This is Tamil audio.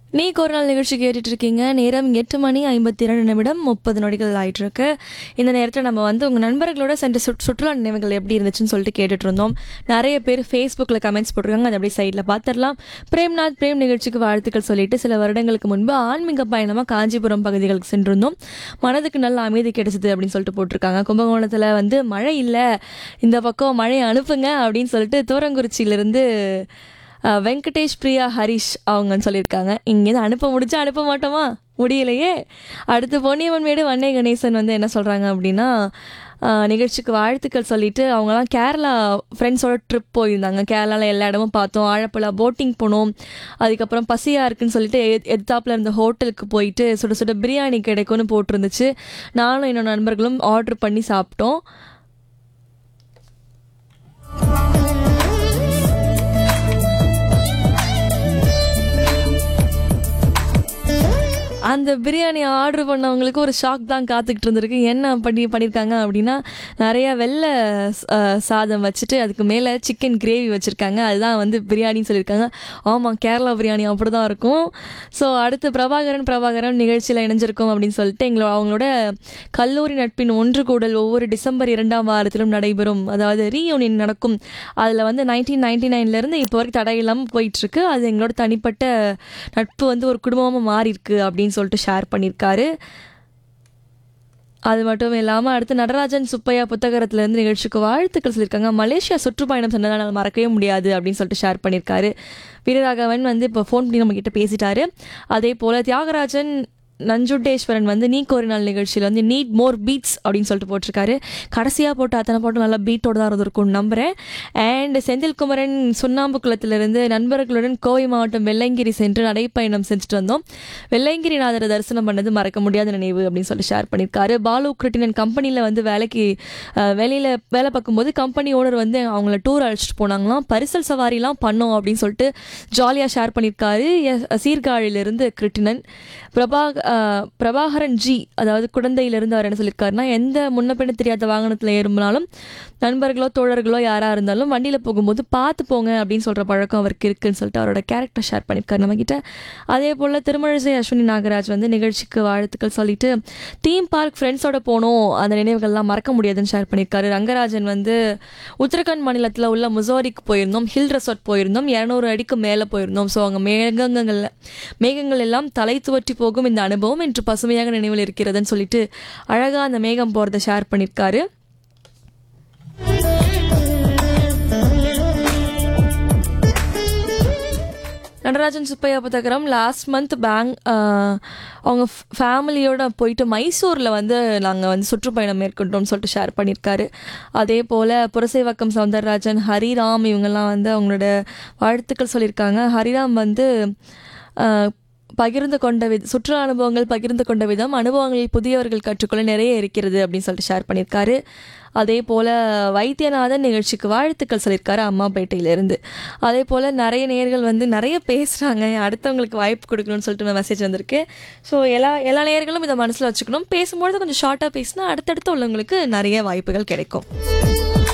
நீக்கு ஒரு நாள் நிகழ்ச்சி கேட்டுட்டு இருக்கீங்க நேரம் எட்டு மணி ஐம்பத்தி இரண்டு நிமிடம் முப்பது நொடிகள் ஆயிட்டு இருக்கு இந்த நேரத்தில் நம்ம வந்து உங்கள் நண்பர்களோட சென்ற சுற்று சுற்றுலா நினைவுகள் எப்படி இருந்துச்சுன்னு சொல்லிட்டு கேட்டுட்டு இருந்தோம் நிறைய பேர் ஃபேஸ்புக்கில் கமெண்ட்ஸ் போட்டிருக்காங்க அதை அப்படியே சைடில் பார்த்துடலாம் பிரேம்நாத் பிரேம் நிகழ்ச்சிக்கு வாழ்த்துக்கள் சொல்லிட்டு சில வருடங்களுக்கு முன்பு ஆன்மீக பயணமாக காஞ்சிபுரம் பகுதிகளுக்கு சென்றிருந்தோம் மனதுக்கு நல்ல அமைதி கிடைச்சது அப்படின்னு சொல்லிட்டு போட்டிருக்காங்க கும்பகோணத்தில் வந்து மழை இல்லை இந்த பக்கம் மழையை அனுப்புங்க அப்படின்னு சொல்லிட்டு தூரங்குறிச்சியிலிருந்து அஹ், வெங்கடேஷ் பிரியா ஹரிஷ் அவங்கன்னு சொல்லியிருக்காங்க இங்கேருந்து அனுப்ப முடிஞ்சா அனுப்ப மாட்டோமா முடியலையே அடுத்து பொன்னியம்மன் மேடு வண்ணை கணேசன் வந்து என்ன சொல்கிறாங்க அப்படின்னா அஹ், நிகழ்ச்சிக்கு வாழ்த்துக்கள் சொல்லிட்டு அவங்கலாம் கேரளா ஃப்ரெண்ட்ஸோட ட்ரிப் போயிருந்தாங்க கேரளாவில் எல்லா இடமும் பார்த்தோம் ஆழப்புழா போட்டிங் போனோம் அதுக்கப்புறம் பசியாக இருக்குன்னு சொல்லிட்டு எத்- எத்தாப்புல இருந்த ஹோட்டலுக்கு போயிட்டு சுட சுட பிரியாணி கிடைக்கும்னு போட்டிருந்துச்சு நானும் என்னோட நண்பர்களும் ஆர்டர் பண்ணி சாப்பிட்டோம் அந்த பிரியாணி ஆர்டர் பண்ணவங்களுக்கு ஒரு ஷாக் தான் காத்துக்கிட்டு இருந்திருக்கு என்ன பண்ணி பண்ணியிருக்காங்க அப்படின்னா நிறைய வெள்ளை அஹ், சாதம் வச்சுட்டு அதுக்கு மேலே சிக்கன் கிரேவி வச்சுருக்காங்க அதுதான் வந்து பிரியாணின்னு சொல்லியிருக்காங்க ஆமாம் கேரளா பிரியாணி அப்படி தான் இருக்கும் ஸோ அடுத்து பிரபாகரன் பிரபாகரன் நிகழ்ச்சியில் இணைஞ்சிருக்கோம் அப்படின்னு சொல்லிட்டு எங்களோட அவங்களோட கல்லூரி நட்பின் ஒன்று கூடல் ஒவ்வொரு டிசம்பர் இரண்டாம் வாரத்திலும் நடைபெறும் அதாவது ரீயூனியன் நடக்கும் அதில் வந்து நைன்டீன் நைன்டி நைன்லேருந்து இப்போ வரைக்கும் தடை இல்லாமல் போயிட்டுருக்கு அது எங்களோட தனிப்பட்ட நட்பு வந்து ஒரு குடும்பமாக மாறி இருக்கு அப்படின்னு சொல்லிட்டு ஷேர் பண்ணியிருக்காரு அது மட்டும் இல்லாமல் அடுத்து நடராஜன் சுப்பையா புத்தகத்திலேருந்து நிகழ்ச்சிக்கு வாழ்த்துக்கள் சொல்லியிருக்காங்க மலேசியா சுற்றுப்பயணம் சென்றதால் மறக்கவே முடியாது அப்படின்னு சொல்லிட்டு ஷேர் பண்ணியிருக்காரு வீரராகவன் வந்து இப்போ ஃபோன் பண்ணி நம்ம கிட்ட பேசிட்டாரு அதே போல் தியாகராஜன் நஞ்சுண்டேஸ்வரன் வந்து நீ ஒரு நாள் நிகழ்ச்சியில் வந்து நீட் மோர் பீட்ஸ் அப்படின்னு சொல்லிட்டு போட்டிருக்காரு கடைசியாக போட்ட அத்தனை பாட்டும் நல்லா பீட்டோட தான் இருந்திருக்கும்னு நம்புகிறேன் அண்ட் செந்தில்குமரன் சுண்ணாம்பு குளத்திலிருந்து நண்பர்களுடன் கோவை மாவட்டம் வெள்ளையங்கிரி சென்று நடைப்பயணம் செஞ்சுட்டு வந்தோம் வெள்ளையங்கிரிநாதரை தரிசனம் பண்ணது மறக்க முடியாத நினைவு அப்படின்னு சொல்லி ஷேர் பண்ணியிருக்காரு பாலு கிருட்டினன் கம்பெனியில் வந்து வேலைக்கு அஹ், வெளியில் வேலை பார்க்கும்போது கம்பெனி ஓனர் வந்து அவங்கள டூர் அழைச்சிட்டு போனாங்களாம் பரிசல் சவாரிலாம் பண்ணோம் அப்படின்னு சொல்லிட்டு ஜாலியாக ஷேர் பண்ணியிருக்காரு எஸ், சீர்காழியிலிருந்து கிருட்டினன் பிரபா அஹ், பிரபாகரன் ஜி அதாவது குழந்தையிலிருந்து அவர் என்ன சொல்லியிருக்காருன்னா எந்த முன்ன பின்ன தெரியாத வாகனத்தில் ஏறும்னாலும் நண்பர்களோ தோழர்களோ யாராக இருந்தாலும் வண்டியில் போகும்போது பார்த்து போங்க அப்படின்னு சொல்கிற பழக்கம் அவருக்கு இருக்குன்னு சொல்லிட்டு அவரோட கேரக்டர் ஷேர் பண்ணியிருக்காரு நம்மக்கிட்ட அதே போல் திருமழிசை அஸ்வினி நாகராஜ் வந்து நிகழ்ச்சிக்கு வாழ்த்துக்கள் சொல்லிட்டு தீம் பார்க் ஃப்ரெண்ட்ஸோட போனோம் அந்த நினைவுகள்லாம் மறக்க முடியாதுன்னு ஷேர் பண்ணியிருக்காரு ரங்கராஜன் வந்து உத்தரகாண்ட் மாநிலத்தில் உள்ள முசோரிக்கு போயிருந்தோம் ஹில் ரெசார்ட் போயிருந்தோம் இரநூறு அடிக்கு மேலே போயிருந்தோம் ஸோ அங்கே மேகங்கள் மேகங்கள் எல்லாம் தலை துவற்றி போகும் இந்த அனுபவம் என்று பசுமையாக நினைவில் இருக்கிறதுன்னு சொல்லிட்டு அழகாக அந்த மேகம் போகிறத ஷேர் பண்ணியிருக்காரு நடராஜன் சுப்பையா புத்தகரம் லாஸ்ட் மந்த் பேங் அவங்க ஃபேமிலியோட போயிட்டு மைசூரில் வந்து நாங்கள் வந்து சுற்றுப்பயணம் மேற்கொண்டோம்னு சொல்லிட்டு ஷேர் பண்ணியிருக்காரு அதே போல் புரசைவாக்கம் சவுந்தரராஜன் ஹரிராம் இவங்கெல்லாம் வந்து அவங்களோட வாழ்த்துக்கள் சொல்லியிருக்காங்க ஹரிராம் வந்து ஆஹ், பகிர்ந்து கொண்ட வித சுற்றுலா அனுபவங்கள் பகிர்ந்து கொண்ட விதம் அனுபவங்களில் புதியவர்கள் கற்றுக்கொள்ள நிறைய இருக்கிறது அப்படின்னு சொல்லிட்டு ஷேர் பண்ணியிருக்காரு அதே போல் வைத்தியநாதன் நிகழ்ச்சிக்கு வாழ்த்துக்கள் சொல்லியிருக்காரு அம்மாப்பேட்டையிலேருந்து அதே போல் நிறைய நேயர்கள் வந்து நிறைய பேசுகிறாங்க அடுத்தவங்களுக்கு வாய்ப்பு கொடுக்கணும்னு சொல்லிட்டு மெசேஜ் வந்திருக்கு ஸோ எல்லா எல்லா நேயர்களும் இதை மனசில் வச்சுக்கணும் பேசும்பொழுது கொஞ்சம் ஷார்ட்டாக பேசினா அடுத்தடுத்து உள்ளவங்களுக்கு நிறைய வாய்ப்புகள் கிடைக்கும்